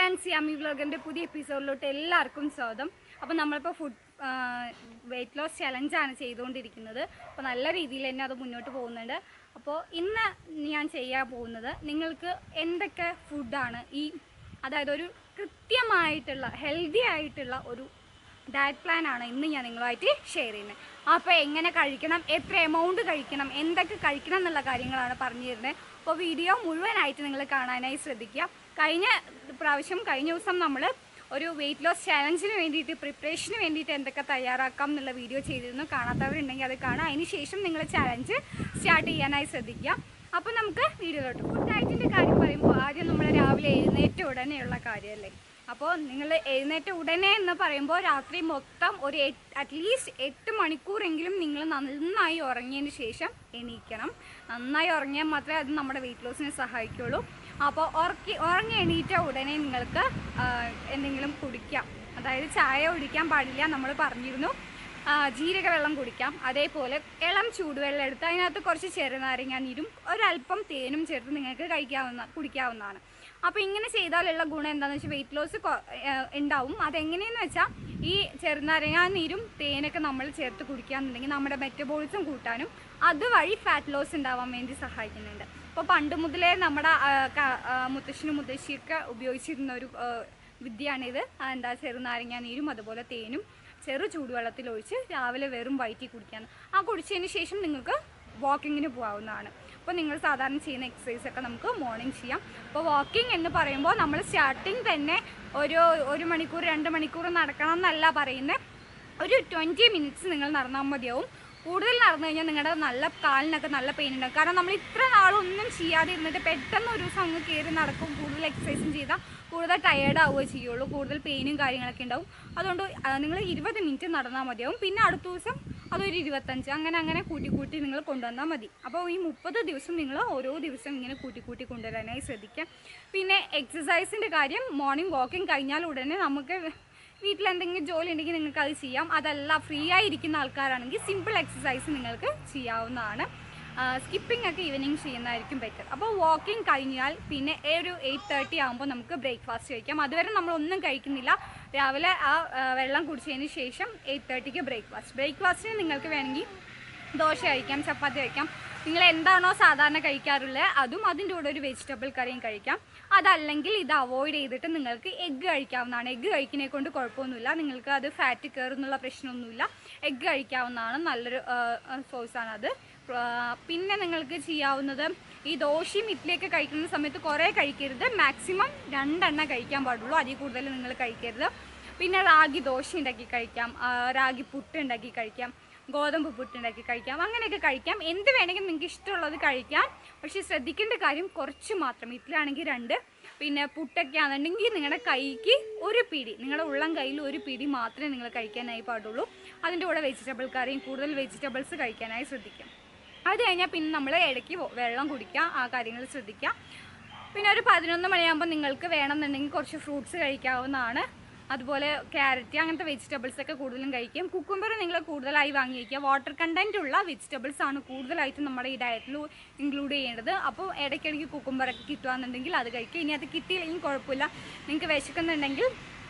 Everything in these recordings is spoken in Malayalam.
ഫ്രണ്ട്സ് യമ്മി വ്ലോഗിൻ്റെ പുതിയ എപ്പിസോഡിലോട്ട് എല്ലാവർക്കും സ്വാഗതം അപ്പോൾ നമ്മളിപ്പോൾ ഫുഡ് വെയിറ്റ് ലോസ് ചലഞ്ചാണ് ചെയ്തുകൊണ്ടിരിക്കുന്നത് അപ്പോൾ നല്ല രീതിയിൽ തന്നെ അത് മുന്നോട്ട് പോകുന്നുണ്ട് അപ്പോൾ ഇന്ന് ഞാൻ ചെയ്യാൻ പോകുന്നത് നിങ്ങൾക്ക് എന്തൊക്കെ ഫുഡാണ് ഈ അതായത് ഒരു കൃത്യമായിട്ടുള്ള ഹെൽത്തി ആയിട്ടുള്ള ഒരു ഡയറ്റ് പ്ലാൻ ആണ് ഇന്ന് ഞാൻ നിങ്ങളുമായിട്ട് ഷെയർ ചെയ്യുന്നത് അപ്പോൾ എങ്ങനെ കഴിക്കണം എത്ര എമൗണ്ട് കഴിക്കണം എന്തൊക്കെ കഴിക്കണം എന്നുള്ള കാര്യങ്ങളാണ് പറഞ്ഞു തരുന്നത് അപ്പോൾ വീഡിയോ മുഴുവനായിട്ട് നിങ്ങൾ കാണാനായി ശ്രദ്ധിക്കുക കഴിഞ്ഞ പ്രാവശ്യം കഴിഞ്ഞ ദിവസം നമ്മൾ ഒരു വെയിറ്റ് ലോസ് ചാലഞ്ചിന് വേണ്ടിയിട്ട് പ്രിപ്പറേഷന് വേണ്ടിയിട്ട് എന്തൊക്കെ തയ്യാറാക്കാം എന്നുള്ള വീഡിയോ ചെയ്തിരുന്നു കാണാത്തവരുണ്ടെങ്കിൽ അത് കാണാം അതിന് ശേഷം നിങ്ങൾ ചാലഞ്ച് സ്റ്റാർട്ട് ചെയ്യാനായി ശ്രദ്ധിക്കുക അപ്പോൾ നമുക്ക് വീഡിയോയിലോട്ട് ഫുഡ് ഡയറ്റിൻ്റെ കാര്യം പറയുമ്പോൾ ആദ്യം നമ്മൾ രാവിലെ എഴുന്നേറ്റ ഉടനെയുള്ള കാര്യമല്ലേ അപ്പോൾ നിങ്ങൾ എഴുന്നേറ്റ ഉടനെ എന്ന് പറയുമ്പോൾ രാത്രി മൊത്തം ഒരു അറ്റ്ലീസ്റ്റ് എട്ട് മണിക്കൂറെങ്കിലും നിങ്ങൾ നന്നായി ഉറങ്ങിയതിന് ശേഷം എണീക്കണം നന്നായി ഉറങ്ങിയാൽ മാത്രമേ അത് നമ്മുടെ വെയിറ്റ് ലോസിനെ സഹായിക്കുള്ളൂ അപ്പോൾ ഉറക്കി ഉറങ്ങി എണീറ്റ ഉടനെ നിങ്ങൾക്ക് ആ, എന്തെങ്കിലും കുടിക്കാം അതായത് ചായ കുടിക്കാൻ പാടില്ല നമ്മൾ പറഞ്ഞിരുന്നു ആ, ജീരക വെള്ളം കുടിക്കാം അതേപോലെ ഇളം ചൂടുവെള്ളം എടുത്ത് അതിനകത്ത് കുറച്ച് ചെറുനാരങ്ങ നീരും ഒരല്പം തേനും ചേർത്ത് നിങ്ങൾക്ക് കഴിക്കാവുന്ന കുടിക്കാവുന്നതാണ് അപ്പോൾ ഇങ്ങനെ ചെയ്താലുള്ള ഗുണം എന്താണെന്ന് വെച്ചാൽ വെയിറ്റ് ലോസ് ഉണ്ടാവും അതെങ്ങനെയെന്ന് വെച്ചാൽ ഈ ചെറുനാരങ്ങ നീരും തേനൊക്കെ നമ്മൾ ചേർത്ത് കുടിക്കുകയാണെന്നുണ്ടെങ്കിൽ നമ്മുടെ മെറ്റബോളിസം കൂട്ടാനും അതുവഴി ഫാറ്റ് ലോസ് ഉണ്ടാവാൻ വേണ്ടി സഹായിക്കുന്നുണ്ട് അപ്പോൾ പണ്ട് മുതലേ നമ്മുടെ ആ, ക- ആ, മുത്തശ്ശനും മുത്തശ്ശിയൊക്കെ ഉപയോഗിച്ചിരുന്ന ഒരു ആ, വിദ്യയാണിത് ആ, എന്താ ചെറുനാരങ്ങ നീരും അതുപോലെ തേനും ചെറു ചൂടുവെള്ളത്തിൽ ഒഴിച്ച് രാവിലെ വെറും വയറ്റി കുടിക്കാൻ ആ കുടിച്ചതിന് ശേഷം നിങ്ങൾക്ക് വാക്കിങ്ങിന് പോകാവുന്നതാണ് അപ്പോൾ നിങ്ങൾ സാധാരണ ചെയ്യുന്ന എക്സസൈസ് ഒക്കെ നമുക്ക് മോർണിംഗ് ചെയ്യാം അപ്പോൾ വാക്കിംഗ് എന്ന് പറയുമ്പോൾ നമ്മൾ സ്റ്റാർട്ടിങ് തന്നെ ഒരു ഒരു മണിക്കൂർ രണ്ട് മണിക്കൂർ നടക്കണം എന്നല്ല പറയുന്നത് ഒരു ട്വൻറ്റി മിനിറ്റ്സ് നിങ്ങൾ നടന്നാൽ മതിയാവും കൂടുതൽ നടന്നു കഴിഞ്ഞാൽ നിങ്ങളുടെ നല്ല കാലിനൊക്കെ നല്ല പെയിൻ ഉണ്ടാവും കാരണം നമ്മൾ ഇത്ര നാളൊന്നും ചെയ്യാതെ ഇരുന്നിട്ട് പെട്ടെന്ന് ഒരു ദിവസം അങ്ങ് കയറി നടക്കും കൂടുതൽ എക്സസൈസും ചെയ്താൽ കൂടുതൽ ടയേർഡ് ആവുകയേ ചെയ്യുള്ളൂ കൂടുതൽ പെയിനും കാര്യങ്ങളൊക്കെ ഉണ്ടാവും അതുകൊണ്ട് നിങ്ങൾ ഇരുപത് മിനിറ്റ് നടന്നാൽ മതിയാവും പിന്നെ അടുത്ത ദിവസം അതൊരു ഇരുപത്തഞ്ച് അങ്ങനെ അങ്ങനെ കൂട്ടി കൂട്ടി നിങ്ങൾ കൊണ്ടുവന്നാൽ മതി അപ്പോൾ ഈ മുപ്പത് ദിവസം നിങ്ങൾ ഓരോ ദിവസം ഇങ്ങനെ കൂട്ടി കൂട്ടി കൊണ്ടുവരാനായി ശ്രദ്ധിക്കുക പിന്നെ എക്സസൈസിൻ്റെ കാര്യം മോർണിംഗ് വാക്കിംഗ് കഴിഞ്ഞാൽ ഉടനെ നമുക്ക് വീട്ടിൽ എന്തെങ്കിലും ജോലി ഉണ്ടെങ്കിൽ നിങ്ങൾക്ക് അത് ചെയ്യാം അതല്ല ഫ്രീ ആയിരിക്കുന്ന ആൾക്കാരാണെങ്കിൽ സിമ്പിൾ എക്സസൈസ് നിങ്ങൾക്ക് ചെയ്യാവുന്നതാണ് സ്കിപ്പിംഗ് ഒക്കെ ഈവനിങ് ചെയ്യുന്നതായിരിക്കും ബെറ്റർ അപ്പോൾ വാക്കിംഗ് കഴിഞ്ഞാൽ പിന്നെ ഒരു എയ്റ്റ് തേർട്ടി ആകുമ്പോൾ നമുക്ക് ബ്രേക്ക്ഫാസ്റ്റ് കഴിക്കാം അതുവരെ നമ്മളൊന്നും കഴിക്കുന്നില്ല രാവിലെ ആ ആ, വെള്ളം കുടിച്ചതിന് ശേഷം എയ്റ്റ് തേർട്ടിക്ക് ബ്രേക്ക്ഫാസ്റ്റ് ബ്രേക്ക്ഫാസ്റ്റിന് നിങ്ങൾക്ക് വേണമെങ്കിൽ ദോശ കഴിക്കാം ചപ്പാത്തി കഴിക്കാം നിങ്ങൾ എന്താണോ സാധാരണ കഴിക്കാറുള്ളത് അതും അതിൻ്റെ കൂടെ ഒരു വെജിറ്റബിൾ കറിയും കഴിക്കാം അതല്ലെങ്കിൽ ഇത് അവോയ്ഡ് ചെയ്തിട്ട് നിങ്ങൾക്ക് എഗ്ഗ് കഴിക്കാവുന്നതാണ് എഗ്ഗ് കഴിക്കുന്നതിനെ കൊണ്ട് കുഴപ്പമൊന്നുമില്ല നിങ്ങൾക്ക് അത് ഫാറ്റ് കയറുന്നുള്ള പ്രശ്നമൊന്നുമില്ല എഗ്ഗ് കഴിക്കാവുന്നതാണ് നല്ലൊരു സോഴ്സാണ് അത് ആ, പിന്നെ നിങ്ങൾക്ക് ചെയ്യാവുന്നത് ഈ ദോശയും ഇഡ്ഡലിയൊക്കെ കഴിക്കുന്ന സമയത്ത് കുറേ കഴിക്കരുത് മാക്സിമം രണ്ടെണ്ണം കഴിക്കാൻ പാടുള്ളൂ അതിൽ കൂടുതൽ നിങ്ങൾ കഴിക്കരുത് പിന്നെ റാഗി ദോശ ഉണ്ടാക്കി കഴിക്കാം ആ, റാഗി പുട്ട് ഉണ്ടാക്കി കഴിക്കാം ഗോതമ്പ് പുട്ടുണ്ടാക്കി കഴിക്കാം അങ്ങനെയൊക്കെ കഴിക്കാം എന്ത് വേണമെങ്കിലും നിങ്ങൾക്ക് ഇഷ്ടമുള്ളത് കഴിക്കാം പക്ഷേ ശ്രദ്ധിക്കേണ്ട കാര്യം കുറച്ച് മാത്രം ഇഡ്ഡലിയാണെങ്കിൽ രണ്ട് പിന്നെ പുട്ടൊക്കെ ആണെന്നുണ്ടെങ്കിൽ നിങ്ങളുടെ കൈക്ക് ഒരു പിടി നിങ്ങളുടെ ഉള്ളം കയ്യിൽ ഒരു പിടി മാത്രമേ നിങ്ങൾ കഴിക്കാനായി പാടുള്ളൂ അതിൻ്റെ കൂടെ വെജിറ്റബിൾ കറിയും കൂടുതൽ വെജിറ്റബിൾസ് കഴിക്കാനായി ശ്രദ്ധിക്കാം അത് കഴിഞ്ഞാൽ പിന്നെ നമ്മൾ ഇടയ്ക്ക് വെ- വെള്ളം കുടിക്കുക ആ കാര്യങ്ങൾ ശ്രദ്ധിക്കുക പിന്നെ ഒരു പതിനൊന്ന് മണിയാകുമ്പോൾ നിങ്ങൾക്ക് വേണമെന്നുണ്ടെങ്കിൽ കുറച്ച് ഫ്രൂട്ട്സ് കഴിക്കാവുന്നതാണ് അതുപോലെ ക്യാരറ്റ് അങ്ങനത്തെ വെജിറ്റബിൾസ് ഒക്കെ കൂടുതലും കഴിക്കും കുക്കുംബർ നിങ്ങൾ കൂടുതലായി വാങ്ങി വയ്ക്കുക വാട്ടർ കണ്ടന്റ് ഉള്ള വെജിറ്റബിൾസ് ആണ് കൂടുതലായിട്ടും നമ്മുടെ ഈ ഡയറ്റിൽ ഇൻക്ലൂഡ് ചെയ്യേണ്ടത് അപ്പോൾ ഇടയ്ക്കിടയ്ക്ക് കുക്കുംബറൊക്കെ കിട്ടുകയാണെന്നുണ്ടെങ്കിൽ അത് കഴിക്കുക ഇനി അത് കിട്ടിയില്ലെങ്കിൽ കുഴപ്പമില്ല നിങ്ങൾക്ക് വിശക്കുന്നുണ്ടെങ്കിൽ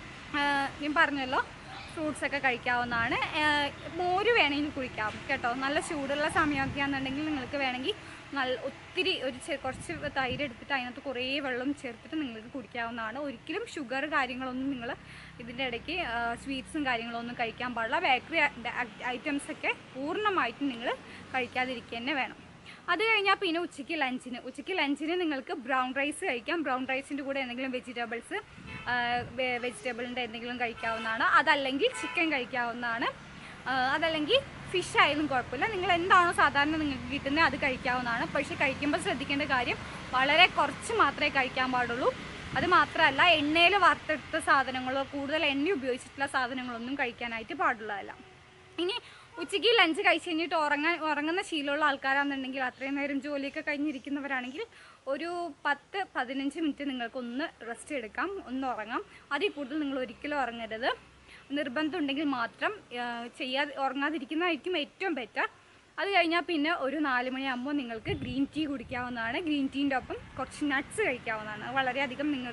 ആ, ഞാൻ പറഞ്ഞല്ലോ ഫ്രൂട്ട്സ് ഒക്കെ കഴിക്കാവുന്നതാണ് ആ, മോര് വേണമെങ്കിൽ കുടിക്കാം കേട്ടോ നല്ല ചൂടുള്ള സമയമൊക്കെ ആണെന്നുണ്ടെങ്കിൽ നിങ്ങൾക്ക് വേണമെങ്കിൽ നല്ല ഒത്തിരി ഒരു ചെ- കുറച്ച് തൈര് എടുത്തിട്ട് അതിനകത്ത് കുറേ വെള്ളം ചേർത്തിട്ട് നിങ്ങൾക്ക് കുടിക്കാവുന്നതാണ് ഒരിക്കലും ഷുഗർ കാര്യങ്ങളൊന്നും നിങ്ങൾ ഇതിൻ്റെ ഇടയ്ക്ക് സ്വീറ്റ്സും കാര്യങ്ങളൊന്നും കഴിക്കാൻ പാടില്ല ബേക്കറി ഐറ്റംസ് ഒക്കെ പൂർണ്ണമായിട്ടും നിങ്ങൾ കഴിക്കാതിരിക്കുക തന്നെ വേണം അത് കഴിഞ്ഞാൽ പിന്നെ ഉച്ചയ്ക്ക് ലഞ്ചിന് ഉച്ചയ്ക്ക് ലഞ്ചിന് നിങ്ങൾക്ക് ബ്രൗൺ റൈസ് കഴിക്കാം ബ്രൗൺ റൈസിൻ്റെ കൂടെ എന്തെങ്കിലും വെജിറ്റബിൾസ് വെജിറ്റബിളിൻ്റെ എന്തെങ്കിലും കഴിക്കാവുന്നതാണ് അതല്ലെങ്കിൽ ചിക്കൻ കഴിക്കാവുന്നതാണ് ആ, അതല്ലെങ്കിൽ ഫിഷ് ആയാലും കുഴപ്പമില്ല നിങ്ങൾ എന്താണോ സാധാരണ നിങ്ങൾക്ക് കിട്ടുന്നത് അത് കഴിക്കാവുന്നതാണ് പക്ഷേ കഴിക്കുമ്പോൾ ശ്രദ്ധിക്കേണ്ട കാര്യം വളരെ കുറച്ച് മാത്രമേ കഴിക്കാൻ പാടുള്ളൂ അത് മാത്രമല്ല എണ്ണയിൽ വറുത്തെടുത്ത സാധനങ്ങളോ കൂടുതൽ എണ്ണ ഉപയോഗിച്ചിട്ടുള്ള സാധനങ്ങളൊന്നും കഴിക്കാനായിട്ട് പാടുള്ളതല്ല ഇനി ഉച്ചയ്ക്ക് ലഞ്ച് കഴിച്ച് കഴിഞ്ഞിട്ട് ഉറങ്ങാൻ ഉറങ്ങുന്ന ശീലമുള്ള ആൾക്കാരാണെന്നുണ്ടെങ്കിൽ അത്രയും നേരം ജോലിയൊക്കെ കഴിഞ്ഞിരിക്കുന്നവരാണെങ്കിൽ ഒരു പത്ത് പതിനഞ്ച് മിനിറ്റ് നിങ്ങൾക്ക് ഒന്ന് റെസ്റ്റ് എടുക്കാം ഒന്ന് ഉറങ്ങാം അതിൽ കൂടുതൽ നിങ്ങൾ ഒരിക്കലും ഉറങ്ങരുത് നിർബന്ധം ഉണ്ടെങ്കിൽ മാത്രം ആ, ചെയ്യാതെ ഉറങ്ങാതിരിക്കുന്നതായിരിക്കും ഏറ്റവും ബെറ്റർ അത് കഴിഞ്ഞാൽ പിന്നെ ഒരു നാല് മണിയാകുമ്പോൾ നിങ്ങൾക്ക് ഗ്രീൻ ടീ കുടിക്കാവുന്നതാണ് ഗ്രീൻ ടീൻ്റെ ഒപ്പം കുറച്ച് നട്ട്സ് കഴിക്കാവുന്നതാണ് അത് വളരെയധികം നിങ്ങൾക്ക്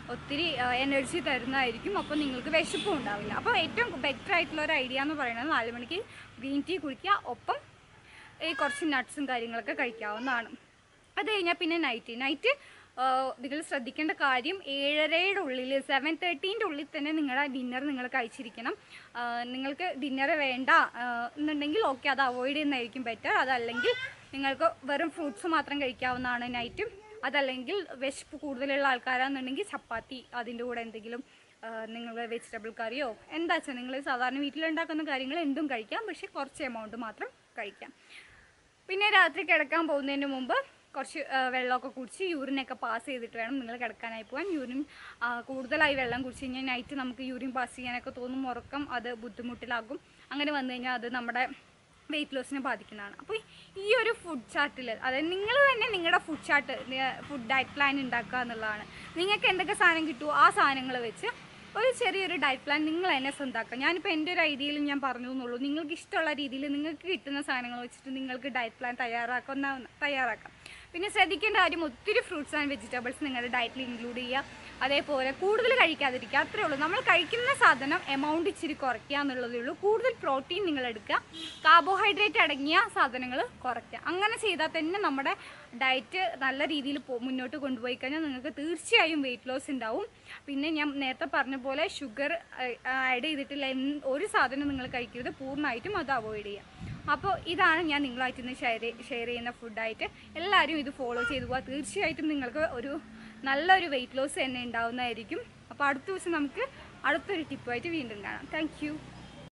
ഒത്തിരി എനർജി തരുന്നതായിരിക്കും അപ്പോൾ നിങ്ങൾക്ക് വിശപ്പും ഉണ്ടാവില്ല അപ്പോൾ ഏറ്റവും ബെറ്റർ ആയിട്ടുള്ള ഒരു ഐഡിയ എന്ന് പറയുന്നത് നാല് മണിക്ക് ഗ്രീൻ ടീ കുടിക്കുക ഒപ്പം ഈ കുറച്ച് നട്ട്സും കാര്യങ്ങളൊക്കെ കഴിക്കാവുന്നതാണ് അത് കഴിഞ്ഞാൽ പിന്നെ നൈറ്റ് നൈറ്റ് നിങ്ങൾ ശ്രദ്ധിക്കേണ്ട കാര്യം ഏഴരയുടെ ഉള്ളിൽ സെവൻ തേർട്ടീൻ്റെ ഉള്ളിൽ തന്നെ നിങ്ങളുടെ ഡിന്നർ നിങ്ങൾ കഴിച്ചിരിക്കണം ആ, നിങ്ങൾക്ക് ഡിന്നർ വേണ്ട ആ, എന്നുണ്ടെങ്കിൽ ഓക്കെ അത് അവോയ്ഡ് ചെയ്യുന്നതായിരിക്കും ബെറ്റർ അതല്ലെങ്കിൽ നിങ്ങൾക്ക് വെറും ഫ്രൂട്ട്സ് മാത്രം കഴിക്കാവുന്നതാണ് നൈറ്റ് അതല്ലെങ്കിൽ വിശപ്പ് കൂടുതലുള്ള ആൾക്കാരാണെന്നുണ്ടെങ്കിൽ ചപ്പാത്തി അതിൻ്റെ കൂടെ എന്തെങ്കിലും നിങ്ങൾ വെജിറ്റബിൾ കറിയോ എന്താ വെച്ചാൽ നിങ്ങൾ സാധാരണ വീട്ടിലുണ്ടാക്കുന്ന കാര്യങ്ങൾ എന്തും കഴിക്കാം പക്ഷേ കുറച്ച് എമൗണ്ട് മാത്രം കഴിക്കാം പിന്നെ രാത്രി കിടക്കാൻ പോകുന്നതിന് മുമ്പ് കുറച്ച് ആ, വെള്ളമൊക്കെ കുടിച്ച് യൂറിനൊക്കെ പാസ് ചെയ്തിട്ട് വേണം നിങ്ങൾ കിടക്കാനായി പോകാൻ യൂറിൻ ആ, കൂടുതലായി വെള്ളം കുടിച്ച് കഴിഞ്ഞാൽ നൈറ്റ് നമുക്ക് യൂറിൻ പാസ് ചെയ്യാനൊക്കെ തോന്നും ഉറക്കം അത് ബുദ്ധിമുട്ടിലാകും അങ്ങനെ വന്നു കഴിഞ്ഞാൽ അത് നമ്മുടെ വെയിറ്റ് ലോസിനെ ബാധിക്കുന്നതാണ് അപ്പോൾ ഈ ഒരു ഫുഡ് ചാർട്ടിൽ അതായത് നിങ്ങൾ തന്നെ നിങ്ങളുടെ food chart food diet plan ഉണ്ടാക്കുക എന്നുള്ളതാണ് നിങ്ങൾക്ക് എന്തൊക്കെ സാധനം കിട്ടുമോ ആ സാധനങ്ങൾ വെച്ച് ഒരു ചെറിയൊരു ഡയറ്റ് പ്ലാൻ നിങ്ങൾ തന്നെ സ്വന്തമാക്കുക ഞാനിപ്പോൾ എൻ്റെ ഒരു ഐഡിയയിൽ ഞാൻ പറഞ്ഞു എന്നുള്ളൂ നിങ്ങൾക്ക് ഇഷ്ടമുള്ള രീതിയിൽ നിങ്ങൾക്ക് കിട്ടുന്ന സാധനങ്ങൾ വെച്ചിട്ട് നിങ്ങൾക്ക് ഡയറ്റ് പ്ലാൻ തയ്യാറാക്കുന്ന തയ്യാറാക്കാം പിന്നെ ശ്രദ്ധിക്കേണ്ട കാര്യം ഒത്തിരി ഫ്രൂട്ട്സ് ആൻഡ് വെജിറ്റബിൾസ് നിങ്ങളുടെ ഡയറ്റിൽ ഇൻക്ലൂഡ് ചെയ്യുക അതേപോലെ കൂടുതൽ കഴിക്കാതിരിക്കുക അത്രേ ഉള്ളൂ നമ്മൾ കഴിക്കുന്ന സാധനം എമൗണ്ട് ഇച്ചിരി കുറയ്ക്കുക എന്നുള്ളതേ ഉള്ളൂ കൂടുതൽ പ്രോട്ടീൻ നിങ്ങൾ എടുക്കുക കാർബോഹൈഡ്രേറ്റ് അടങ്ങിയ സാധനങ്ങൾ കുറയ്ക്കുക അങ്ങനെ ചെയ്താൽ തന്നെ നമ്മുടെ ഡയറ്റ് നല്ല രീതിയിൽ പോ മുന്നോട്ട് കൊണ്ടുപോയി കഴിഞ്ഞാൽ നിങ്ങൾക്ക് തീർച്ചയായും വെയിറ്റ് ലോസ് ഉണ്ടാവും പിന്നെ ഞാൻ നേരത്തെ പറഞ്ഞ പോലെ ഷുഗർ ആഡ് ചെയ്തിട്ടില്ല എന്ത് ഒരു സാധനം നിങ്ങൾ കഴിക്കരുത് പൂർണ്ണമായിട്ടും അത് അവോയ്ഡ് ചെയ്യുക അപ്പോൾ ഇതാണ് ഞാൻ നിങ്ങളായിട്ട് ഇന്ന് ഷെയർ ഷെയർ ചെയ്യുന്ന ഫുഡായിട്ട് എല്ലാവരും ഇത് ഫോളോ ചെയ്തു പോവുക തീർച്ചയായിട്ടും നിങ്ങൾക്ക് ഒരു നല്ലൊരു വെയിറ്റ് ലോസ് തന്നെ ഉണ്ടാവുന്നതായിരിക്കും അപ്പോൾ അടുത്ത ദിവസം നമുക്ക് അടുത്തൊരു ടിപ്പായിട്ട് വീണ്ടും കാണാം താങ്ക്